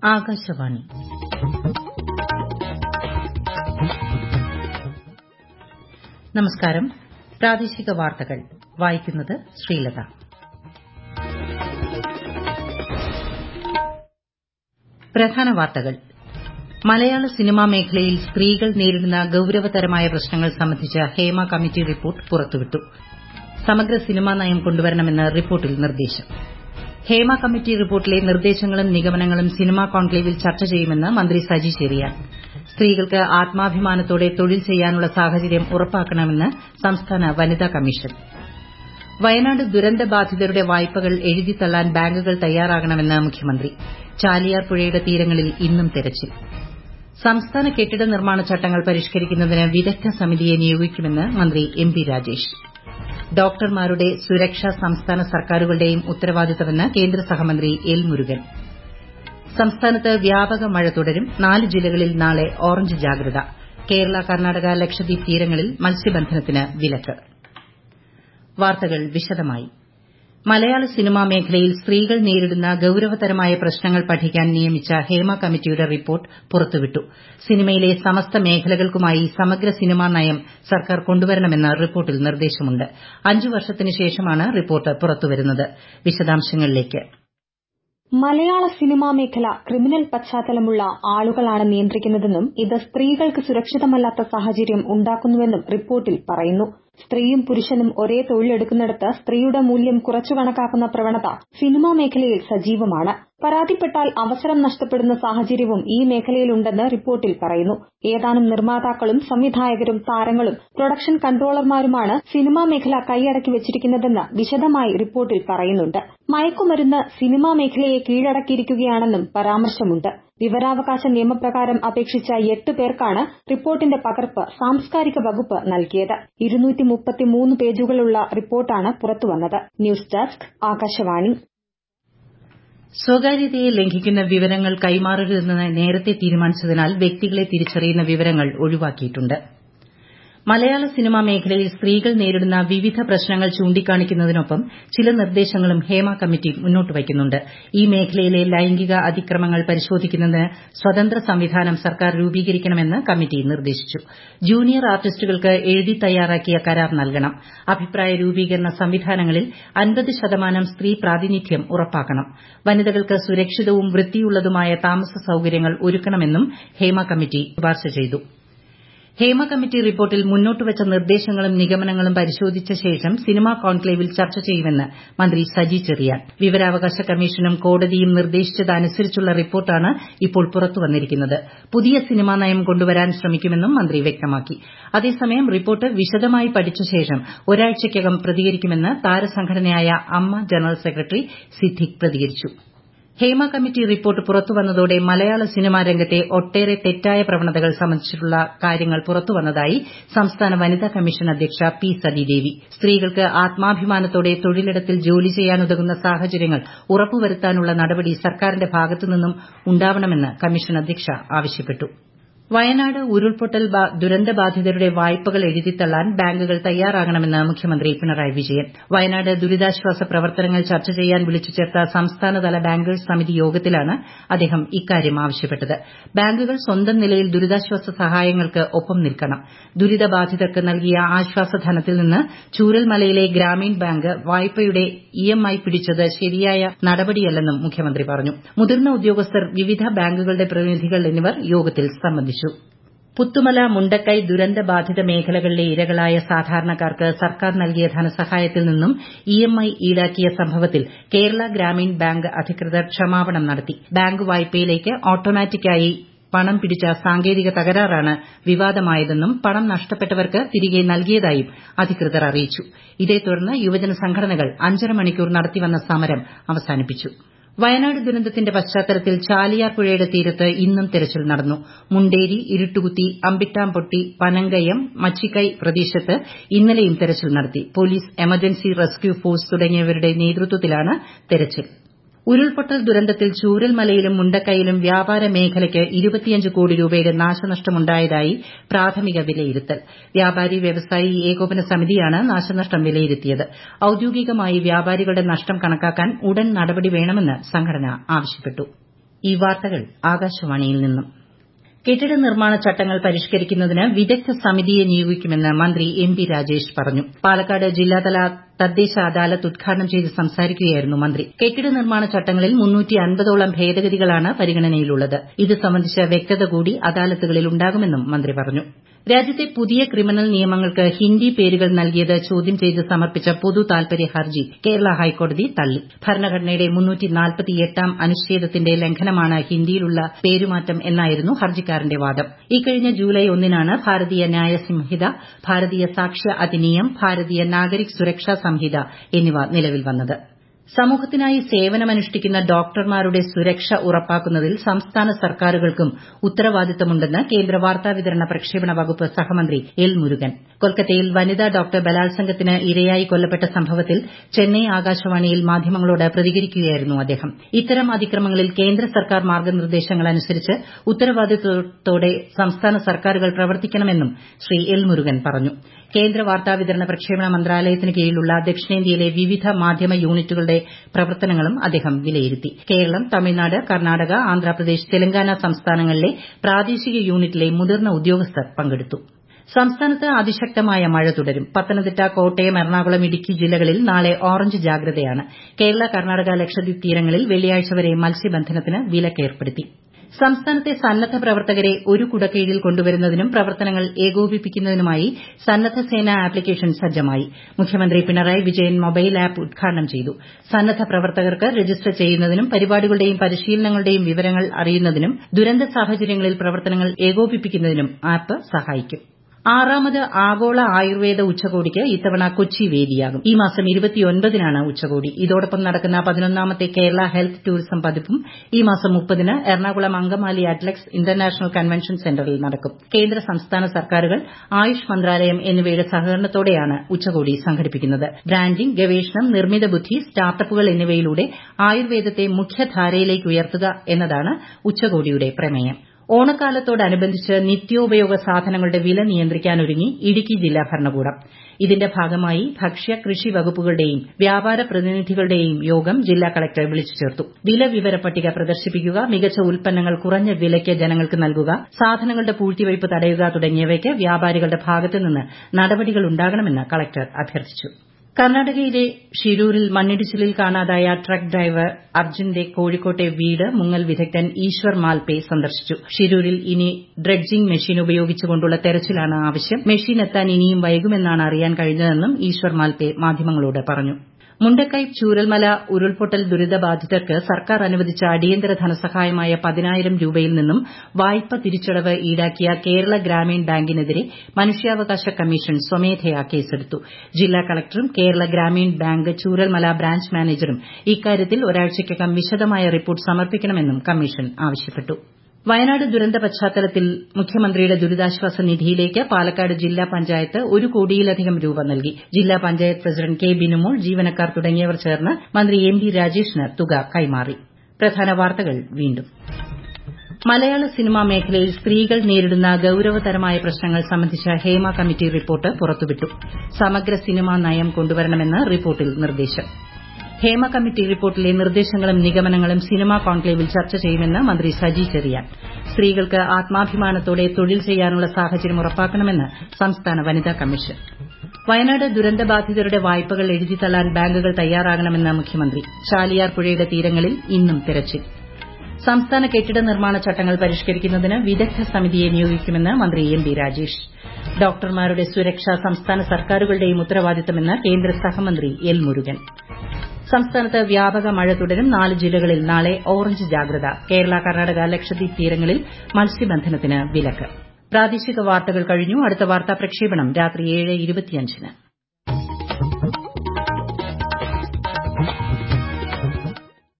ആകാശവാണി നമസ്കാരം പ്രാദേശിക വാർത്തകൾ വായിക്കുന്നത് ശ്രീലത പ്രധാന വാർത്തകൾ മലയാള സിനിമാ മേഖലയിൽ സ്ത്രീകൾ നേരിടുന്ന ഗൌരവതരമായ പ്രശ്നങ്ങൾ സംബന്ധിച്ച ഹേമ കമ്മിറ്റി റിപ്പോർട്ട് പുറത്തുവിട്ടു സമഗ്ര സിനിമാ നയം കൊണ്ടുവരണമെന്ന് റിപ്പോർട്ടിൽ നിർദ്ദേശം ഹേമ കമ്മിറ്റി റിപ്പോർട്ടിലെ നിർദ്ദേശങ്ങളും നിഗമനങ്ങളും സിനിമാ കോൺക്ലേവിൽ ചർച്ച ചെയ്യുമെന്ന് മന്ത്രി സജി ചെറിയാൻ സ്ത്രീകൾക്ക് ആത്മാഭിമാനത്തോടെ തൊഴിൽ ചെയ്യാനുള്ള സാഹചര്യം ഉറപ്പാക്കണമെന്ന് സംസ്ഥാന വനിതാ കമ്മീഷൻ വയനാട് ദുരന്തബാധിതരുടെ വായ്പകൾ എഴുതിത്തള്ളാൻ ബാങ്കുകൾ തയ്യാറാകണമെന്ന് മുഖ്യമന്ത്രി ചാലിയാർ പുഴയുടെ തീരങ്ങളിൽ ഇന്നും തെരച്ചിൽ സംസ്ഥാന കെട്ടിട നിർമ്മാണ ചട്ടങ്ങൾ പരിഷ്കരിക്കുന്നതിന് വിദഗ്ധ സമിതിയെ നിയോഗിക്കുമെന്ന് മന്ത്രി എം പി രാജേഷ് ഡോക്ടർമാരുടെ സുരക്ഷ സംസ്ഥാന സർക്കാരുകളുടെയും ഉത്തരവാദിത്തമെന്ന് കേന്ദ്ര സഹമന്ത്രി എൽ മുരുകൻ സംസ്ഥാനത്ത് വ്യാപക മഴ തുടരും നാല് ജില്ലകളിൽ നാളെ ഓറഞ്ച് ജാഗ്രത കേരള കർണാടക ലക്ഷദ്വീപ് തീരങ്ങളിൽ മത്സ്യബന്ധനത്തിന് വിലക്ക് വാർത്തകൾ വിശദമായി മലയാള സിനിമാ മേഖലയിൽ സ്ത്രീകൾ നേരിടുന്ന ഗൌരവതരമായ പ്രശ്നങ്ങൾ പഠിക്കാൻ നിയമിച്ച ഹേമ കമ്മിറ്റിയുടെ റിപ്പോർട്ട് പുറത്തുവിട്ടു സിനിമയിലെ സമസ്ത മേഖലകൾക്കുമായി സമഗ്ര സിനിമാ നയം സർക്കാർ കൊണ്ടുവരണമെന്ന് റിപ്പോർട്ടിൽ നിർദ്ദേശമുണ്ട് അഞ്ചു വർഷത്തിന് ശേഷമാണ് റിപ്പോർട്ട് പുറത്തുവരുന്നത് വിശദാംശങ്ങളിലേക്ക് മലയാള സിനിമാ മേഖല ക്രിമിനൽ പശ്ചാത്തലമുള്ള ആളുകളാണ് നിയന്ത്രിക്കുന്നതെന്നും ഇത് സ്ത്രീകൾക്ക് സുരക്ഷിതമല്ലാത്ത സാഹചര്യം ഉണ്ടാക്കുന്നുവെന്നും റിപ്പോർട്ടിൽ പറയുന്നു സ്ത്രീയും പുരുഷനും ഒരേ തൊഴിലെടുക്കുന്നിടത്ത് സ്ത്രീയുടെ മൂല്യം കുറച്ചു കണക്കാക്കുന്ന പ്രവണത സിനിമാ മേഖലയിൽ സജീവമാണ് പരാതിപ്പെട്ടാൽ അവസരം നഷ്ടപ്പെടുന്ന സാഹചര്യവും ഈ മേഖലയിലുണ്ടെന്ന് റിപ്പോർട്ടിൽ പറയുന്നു ഏതാനും നിർമ്മാതാക്കളും സംവിധായകരും താരങ്ങളും പ്രൊഡക്ഷൻ കൺട്രോളർമാരുമാണ് സിനിമാ മേഖല കൈയടക്കി വെച്ചിരിക്കുന്നതെന്ന് വിശദമായി റിപ്പോർട്ടിൽ പറയുന്നുണ്ട് മയക്കുമരുന്ന് സിനിമാ മേഖലയെ കീഴടക്കിയിരിക്കുകയാണെന്നും പരാമർശമുണ്ട് വിവരാവകാശ നിയമപ്രകാരം അപേക്ഷിച്ച എട്ട് പേർക്കാണ് റിപ്പോർട്ടിന്റെ പകർപ്പ് സാംസ്കാരിക വകുപ്പ് നൽകിയത് പേജുകളുള്ള റിപ്പോർട്ടാണ് പുറത്തുവന്നത് ന്യൂസ് ഡെസ്ക് ആകാശവാണി സ്വകാര്യതയെ ലംഘിക്കുന്ന വിവരങ്ങൾ കൈമാറരുതെന്ന് നേരത്തെ തീരുമാനിച്ചതിനാൽ വ്യക്തികളെ തിരിച്ചറിയുന്ന വിവരങ്ങൾ ഒഴിവാക്കിയിട്ടുണ്ട് മലയാള സിനിമാ മേഖലയിൽ സ്ത്രീകൾ നേരിടുന്ന വിവിധ പ്രശ്നങ്ങൾ ചൂണ്ടിക്കാണിക്കുന്നതിനൊപ്പം ചില നിർദ്ദേശങ്ങളും ഹേമ കമ്മിറ്റി മുന്നോട്ട് വയ്ക്കുന്നുണ്ട് ഈ മേഖലയിലെ ലൈംഗിക അതിക്രമങ്ങൾ പരിശോധിക്കുന്നതിന് സ്വതന്ത്ര സംവിധാനം സർക്കാർ രൂപീകരിക്കണമെന്ന് കമ്മിറ്റി നിർദ്ദേശിച്ചു ജൂനിയർ ആർട്ടിസ്റ്റുകൾക്ക് എഴുതി തയ്യാറാക്കിയ കരാർ നൽകണം അഭിപ്രായ രൂപീകരണ സംവിധാനങ്ങളിൽ അൻപത് ശതമാനം സ്ത്രീ പ്രാതിനിധ്യം ഉറപ്പാക്കണം വനിതകൾക്ക് സുരക്ഷിതവും വൃത്തിയുള്ളതുമായ താമസ സൌകര്യങ്ങൾ ഒരുക്കണമെന്നും ഹേമ കമ്മിറ്റി ശുപാർശ ചെയ്തു ഹേമ കമ്മിറ്റി റിപ്പോർട്ടിൽ മുന്നോട്ടുവച്ച നിർദ്ദേശങ്ങളും നിഗമനങ്ങളും പരിശോധിച്ച ശേഷം സിനിമാ കോൺക്ലേവിൽ ചർച്ച ചെയ്യുമെന്ന് മന്ത്രി സജി ചെറിയാൻ വിവരാവകാശ കമ്മീഷനും കോടതിയും നിർദ്ദേശിച്ചതനുസരിച്ചുള്ള റിപ്പോർട്ടാണ് ഇപ്പോൾ പുറത്തുവന്നിരിക്കുന്നത് പുതിയ സിനിമാ നയം കൊണ്ടുവരാൻ ശ്രമിക്കുമെന്നും മന്ത്രി വ്യക്തമാക്കി അതേസമയം റിപ്പോർട്ട് വിശദമായി പഠിച്ച ശേഷം ഒരാഴ്ചയ്ക്കകം പ്രതികരിക്കുമെന്ന് താരസംഘടനയായ അമ്മ ജനറൽ സെക്രട്ടറി സിദ്ദിഖ് പ്രതികരിച്ചു ഹേമ കമ്മിറ്റി റിപ്പോർട്ട് പുറത്തുവന്നതോടെ മലയാള സിനിമാ രംഗത്തെ ഒട്ടേറെ തെറ്റായ പ്രവണതകൾ സംബന്ധിച്ചിട്ടുള്ള കാര്യങ്ങൾ പുറത്തുവന്നതായി സംസ്ഥാന വനിതാ കമ്മീഷൻ അധ്യക്ഷ പി സതീദേവി സ്ത്രീകൾക്ക് ആത്മാഭിമാനത്തോടെ തൊഴിലിടത്തിൽ ജോലി ചെയ്യാനുതകുന്ന സാഹചര്യങ്ങൾ ഉറപ്പുവരുത്താനുള്ള നടപടി സർക്കാരിന്റെ ഭാഗത്തുനിന്നും ഉണ്ടാവണമെന്ന് കമ്മീഷൻ അധ്യക്ഷ ആവശ്യപ്പെട്ടു വയനാട് ഉരുൾപൊട്ടൽ ദുരന്തബാധിതരുടെ വായ്പകൾ എഴുതിത്തള്ളാൻ ബാങ്കുകൾ തയ്യാറാകണമെന്ന് മുഖ്യമന്ത്രി പിണറായി വിജയൻ വയനാട് ദുരിതാശ്വാസ പ്രവർത്തനങ്ങൾ ചർച്ച ചെയ്യാൻ വിളിച്ചു ചേർത്ത സംസ്ഥാനതല ബാങ്കേഴ്സ് സമിതി യോഗത്തിലാണ് അദ്ദേഹം ഇക്കാര്യം ആവശ്യപ്പെട്ടത് ബാങ്കുകൾ സ്വന്തം നിലയിൽ ദുരിതാശ്വാസ സഹായങ്ങൾക്ക് ഒപ്പം നിൽക്കണം ദുരിതബാധിതർക്ക് നൽകിയ ആശ്വാസധനത്തിൽ നിന്ന് ചൂരൽമലയിലെ ഗ്രാമീൺ ബാങ്ക് വായ്പയുടെ ഇഎംഐ പിടിച്ചത് ശരിയായ നടപടിയല്ലെന്നും മുഖ്യമന്ത്രി പറഞ്ഞു മുതിർന്ന ഉദ്യോഗസ്ഥർ വിവിധ ബാങ്കുകളുടെ പ്രതിനിധികൾ എന്നിവർ യോഗത്തിൽ സംബന്ധിച്ചു പുത്തുമല മുണ്ടക്കൈ ദുരന്തബാധിത മേഖലകളിലെ ഇരകളായ സാധാരണക്കാർക്ക് സർക്കാർ നൽകിയ ധനസഹായത്തിൽ നിന്നും ഇഎംഐ ഈടാക്കിയ സംഭവത്തിൽ കേരള ഗ്രാമീൺ ബാങ്ക് അധികൃതർ ക്ഷമാപണം നടത്തി ബാങ്ക് വായ്പയിലേക്ക് ഓട്ടോമാറ്റിക്കായി പണം പിടിച്ച സാങ്കേതിക തകരാറാണ് വിവാദമായതെന്നും പണം നഷ്ടപ്പെട്ടവർക്ക് തിരികെ നൽകിയതായും അധികൃതർ അറിയിച്ചു ഇതേ തുടർന്ന് യുവജന സംഘടനകൾ അഞ്ചര മണിക്കൂർ നടത്തിവന്ന സമരം അവസാനിപ്പിച്ചു വയനാട് ദുരന്തത്തിന്റെ പശ്ചാത്തലത്തിൽ ചാലിയാർ പുഴയുടെ തീരത്ത് ഇന്നും തെരച്ചിൽ നടന്നു മുണ്ടേരി ഇരുട്ടുകുത്തി അമ്പിട്ടാംപൊട്ടി പനങ്കയം മച്ചിക്കൈ പ്രദേശത്ത് ഇന്നലെയും തെരച്ചിൽ നടത്തി പോലീസ് എമർജൻസി റെസ്ക്യൂ ഫോഴ്സ് തുടങ്ങിയവരുടെ നേതൃത്വത്തിലാണ് തെരച്ചിൽ ഉരുൾപൊട്ടൽ ദുരന്തത്തിൽ ചൂരൽമലയിലും മുണ്ടക്കൈയിലും വ്യാപാര മേഖലയ്ക്ക് കോടി രൂപയുടെ നാശനഷ്ടമുണ്ടായതായി പ്രാഥമിക വിലയിരുത്തൽ വ്യാപാരി വ്യവസായി ഏകോപന സമിതിയാണ് നാശനഷ്ടം വിലയിരുത്തിയത് ഔദ്യോഗികമായി വ്യാപാരികളുടെ നഷ്ടം കണക്കാക്കാൻ ഉടൻ നടപടി വേണമെന്ന് സംഘടന ആവശ്യപ്പെട്ടു ഈ വാർത്തകൾ ആകാശവാണിയിൽ നിന്നും കെട്ടിട നിർമ്മാണ ചട്ടങ്ങൾ പരിഷ്കരിക്കുന്നതിന് വിദഗ്ധ സമിതിയെ നിയോഗിക്കുമെന്ന് മന്ത്രി എം പി രാജേഷ് പറഞ്ഞു പാലക്കാട് ജില്ലാതല തദ്ദേശ അദാലത്ത് ഉദ്ഘാടനം ചെയ്ത് സംസാരിക്കുകയായിരുന്നു മന്ത്രി കെട്ടിട നിർമ്മാണ ചട്ടങ്ങളിൽ ഓളം ഭേദഗതികളാണ് പരിഗണനയിലുള്ളത് ഇത് സംബന്ധിച്ച വ്യക്തത കൂടി അദാലത്തുകളിൽ ഉണ്ടാകുമെന്നും മന്ത്രി പറഞ്ഞു രാജ്യത്തെ പുതിയ ക്രിമിനൽ നിയമങ്ങൾക്ക് ഹിന്ദി പേരുകൾ നൽകിയത് ചോദ്യം ചെയ്ത് സമർപ്പിച്ച പൊതു താൽപര്യ ഹർജി കേരള ഹൈക്കോടതി തള്ളി ഭരണഘടനയുടെ ാം അനുച്ഛേദത്തിന്റെ ലംഘനമാണ് ഹിന്ദിയിലുള്ള പേരുമാറ്റം എന്നായിരുന്നു ഹർജിക്കാരന്റെ വാദം ഇക്കഴിഞ്ഞ ജൂലൈ ഒന്നിനാണ് ഭാരതീയ ന്യായ സംഹിത ഭാരതീയ സാക്ഷ്യ അധിനിയം ഭാരതീയ നാഗരിക് സുരക്ഷാ സംഹിത എന്നിവ നിലവിൽ വന്നത് സമൂഹത്തിനായി സേവനമനുഷ്ഠിക്കുന്ന ഡോക്ടർമാരുടെ സുരക്ഷ ഉറപ്പാക്കുന്നതിൽ സംസ്ഥാന സർക്കാരുകൾക്കും ഉത്തരവാദിത്തമുണ്ടെന്ന് കേന്ദ്ര വാർത്താവിതരണ പ്രക്ഷേപണ വകുപ്പ് സഹമന്ത്രി എൽ മുരുകൻ കൊൽക്കത്തയിൽ വനിതാ ഡോക്ടർ ബലാത്സംഗത്തിന് ഇരയായി കൊല്ലപ്പെട്ട സംഭവത്തിൽ ചെന്നൈ ആകാശവാണിയിൽ മാധ്യമങ്ങളോട് പ്രതികരിക്കുകയായിരുന്നു അദ്ദേഹം ഇത്തരം അതിക്രമങ്ങളിൽ കേന്ദ്ര സർക്കാർ മാർഗ്ഗനിർദ്ദേശങ്ങൾ അനുസരിച്ച് ഉത്തരവാദിത്തത്തോടെ സംസ്ഥാന സർക്കാരുകൾ പ്രവർത്തിക്കണമെന്നും ശ്രീ എൽ മുരുകൻ പറഞ്ഞു കേന്ദ്ര വാർത്താവിതരണ പ്രക്ഷേപണ മന്ത്രാലയത്തിന് കീഴിലുള്ള ദക്ഷിണേന്ത്യയിലെ വിവിധ മാധ്യമ യൂണിറ്റുകളുടെ പ്രവർത്തനങ്ങളും അദ്ദേഹം വിലയിരുത്തി കേരളം തമിഴ്നാട് കർണാടക ആന്ധ്രാപ്രദേശ് തെലങ്കാന സംസ്ഥാനങ്ങളിലെ പ്രാദേശിക യൂണിറ്റിലെ മുതിർന്ന ഉദ്യോഗസ്ഥർ പങ്കെടുത്തു സംസ്ഥാനത്ത് അതിശക്തമായ മഴ തുടരും പത്തനംതിട്ട കോട്ടയം എറണാകുളം ഇടുക്കി ജില്ലകളിൽ നാളെ ഓറഞ്ച് ജാഗ്രതയാണ് കേരള കർണാടക ലക്ഷദ്വീപ് തീരങ്ങളിൽ വെള്ളിയാഴ്ച വരെ മത്സ്യബന്ധനത്തിന് വിലക്കേർപ്പെടുത്തി സംസ്ഥാനത്തെ സന്നദ്ധ പ്രവർത്തകരെ ഒരു കുടക്കീഴിൽ കൊണ്ടുവരുന്നതിനും പ്രവർത്തനങ്ങൾ ഏകോപിപ്പിക്കുന്നതിനുമായി സന്നദ്ധ സേന ആപ്ലിക്കേഷൻ സജ്ജമായി മുഖ്യമന്ത്രി പിണറായി വിജയൻ മൊബൈൽ ആപ്പ് ഉദ്ഘാടനം ചെയ്തു സന്നദ്ധ പ്രവർത്തകർക്ക് രജിസ്റ്റർ ചെയ്യുന്നതിനും പരിപാടികളുടെയും പരിശീലനങ്ങളുടെയും വിവരങ്ങൾ അറിയുന്നതിനും ദുരന്ത സാഹചര്യങ്ങളിൽ പ്രവർത്തനങ്ങൾ ഏകോപിപ്പിക്കുന്നതിനും ആപ്പ് സഹായിക്കും ആറാമത് ആഗോള ആയുർവേദ ഉച്ചകോടിക്ക് ഇത്തവണ കൊച്ചി വേദിയാകും ഈ മാസം നാണ് ഉച്ചകോടി ഇതോടൊപ്പം നടക്കുന്ന പതിനൊന്നാമത്തെ കേരള ഹെൽത്ത് ടൂറിസം പതിപ്പും ഈ മാസം മുപ്പതിന് എറണാകുളം അങ്കമാലി അറ്റ്ലക്സ് ഇന്റർനാഷണൽ കൺവെൻഷൻ സെന്ററിൽ നടക്കും കേന്ദ്ര സംസ്ഥാന സർക്കാരുകൾ ആയുഷ് മന്ത്രാലയം എന്നിവയുടെ സഹകരണത്തോടെയാണ് ഉച്ചകോടി സംഘടിപ്പിക്കുന്നത് ബ്രാൻഡിംഗ് ഗവേഷണം നിർമ്മിത ബുദ്ധി സ്റ്റാർട്ടപ്പുകൾ എന്നിവയിലൂടെ ആയുർവേദത്തെ മുഖ്യധാരയിലേക്ക് ഉയർത്തുക എന്നതാണ് ഉച്ചകോടിയുടെ പ്രമേയം ഓണക്കാലത്തോടനുബന്ധിച്ച് നിത്യോപയോഗ സാധനങ്ങളുടെ വില നിയന്ത്രിക്കാനൊരുങ്ങി ഇടുക്കി ജില്ലാ ഭരണകൂടം ഇതിന്റെ ഭാഗമായി ഭക്ഷ്യ കൃഷി വകുപ്പുകളുടെയും വ്യാപാര പ്രതിനിധികളുടെയും യോഗം ജില്ലാ കളക്ടർ വിളിച്ചു ചേർത്തു വില വിവര പട്ടിക പ്രദർശിപ്പിക്കുക മികച്ച ഉൽപ്പന്നങ്ങൾ കുറഞ്ഞ വിലയ്ക്ക് ജനങ്ങൾക്ക് നൽകുക സാധനങ്ങളുടെ പൂഴ്ത്തിവയ്പ് തടയുക തുടങ്ങിയവയ്ക്ക് വ്യാപാരികളുടെ ഭാഗത്തു നിന്ന് നടപടികൾ ഉണ്ടാകണമെന്ന് കളക്ടർ അഭ്യർത്ഥിച്ചു കർണാടകയിലെ ഷിരൂരിൽ മണ്ണിടിച്ചിലിൽ കാണാതായ ട്രക്ക് ഡ്രൈവർ അർജുന്റെ കോഴിക്കോട്ടെ വീട് മുങ്ങൽ വിദഗ്ധൻ ഈശ്വർ മാൽപേ സന്ദർശിച്ചു ഷിരൂരിൽ ഇനി ഡ്രഡ്ജിംഗ് മെഷീൻ ഉപയോഗിച്ചുകൊണ്ടുള്ള തെരച്ചിലാണ് ആവശ്യം മെഷീൻ എത്താൻ ഇനിയും വൈകുമെന്നാണ് അറിയാൻ കഴിഞ്ഞതെന്നും ഈശ്വർ മാൽപേ മാധ്യമങ്ങളോട് പറഞ്ഞു മുണ്ടക്കൈ ചൂരൽമല ഉരുൾപൊട്ടൽ ദുരിതബാധിതർക്ക് സർക്കാർ അനുവദിച്ച അടിയന്തര ധനസഹായമായ പതിനായിരം രൂപയിൽ നിന്നും വായ്പ തിരിച്ചടവ് ഈടാക്കിയ കേരള ഗ്രാമീൺ ബാങ്കിനെതിരെ മനുഷ്യാവകാശ കമ്മീഷൻ സ്വമേധയാ കേസെടുത്തു ജില്ലാ കളക്ടറും കേരള ഗ്രാമീൺ ബാങ്ക് ചൂരൽമല ബ്രാഞ്ച് മാനേജറും ഇക്കാര്യത്തിൽ ഒരാഴ്ചയ്ക്കകം വിശദമായ റിപ്പോർട്ട് സമർപ്പിക്കണമെന്നും കമ്മീഷൻ ആവശ്യപ്പെട്ടു വയനാട് ദുരന്ത പശ്ചാത്തലത്തിൽ മുഖ്യമന്ത്രിയുടെ ദുരിതാശ്വാസ നിധിയിലേക്ക് പാലക്കാട് ജില്ലാ പഞ്ചായത്ത് ഒരു കോടിയിലധികം രൂപ നൽകി ജില്ലാ പഞ്ചായത്ത് പ്രസിഡന്റ് കെ ബിനുമോൾ ജീവനക്കാർ തുടങ്ങിയവർ ചേർന്ന് മന്ത്രി എം ബി രാജേഷിന് തുക കൈമാറി പ്രധാന വാർത്തകൾ വീണ്ടും മലയാള സിനിമാ മേഖലയിൽ സ്ത്രീകൾ നേരിടുന്ന ഗൌരവതരമായ പ്രശ്നങ്ങൾ സംബന്ധിച്ച ഹേമ കമ്മിറ്റി റിപ്പോർട്ട് പുറത്തുവിട്ടു സമഗ്ര സിനിമാ നയം കൊണ്ടുവരണമെന്ന് റിപ്പോർട്ടിൽ നിർദ്ദേശം ഹേമ കമ്മിറ്റി റിപ്പോർട്ടിലെ നിർദ്ദേശങ്ങളും നിഗമനങ്ങളും സിനിമാ കോൺക്ലേവിൽ ചർച്ച ചെയ്യുമെന്ന് മന്ത്രി സജി ചെറിയാൻ സ്ത്രീകൾക്ക് ആത്മാഭിമാനത്തോടെ തൊഴിൽ ചെയ്യാനുള്ള സാഹചര്യം ഉറപ്പാക്കണമെന്ന് സംസ്ഥാന വനിതാ കമ്മീഷൻ വയനാട് ദുരന്തബാധിതരുടെ വായ്പകൾ എഴുതിത്തള്ളാൻ ബാങ്കുകൾ തയ്യാറാകണമെന്ന് മുഖ്യമന്ത്രി ചാലിയാർ പുഴയുടെ തീരങ്ങളിൽ ഇന്നും തിരച്ചിൽ സംസ്ഥാന കെട്ടിട നിർമ്മാണ ചട്ടങ്ങൾ പരിഷ്കരിക്കുന്നതിന് വിദഗ്ധ സമിതിയെ നിയോഗിക്കുമെന്ന് മന്ത്രി എം ബി രാജേഷ് ഡോക്ടർമാരുടെ സുരക്ഷ സംസ്ഥാന സർക്കാരുകളുടെയും ഉത്തരവാദിത്തമെന്ന് കേന്ദ്ര സഹമന്ത്രി എൽ മുരുകൻ സംസ്ഥാനത്ത് വ്യാപക മഴ തുടരും നാല് ജില്ലകളിൽ നാളെ ഓറഞ്ച് ജാഗ്രത കേരള കർണാടക ലക്ഷദ്വീപ് തീരങ്ങളിൽ മത്സ്യബന്ധനത്തിന് വിലക്ക് പ്രാദേശിക വാർത്തകൾ കഴിഞ്ഞു അടുത്ത വാർത്താ പ്രക്ഷേപണം രാത്രി ഏഴ് ഇരുപത്തിയഞ്ചിന്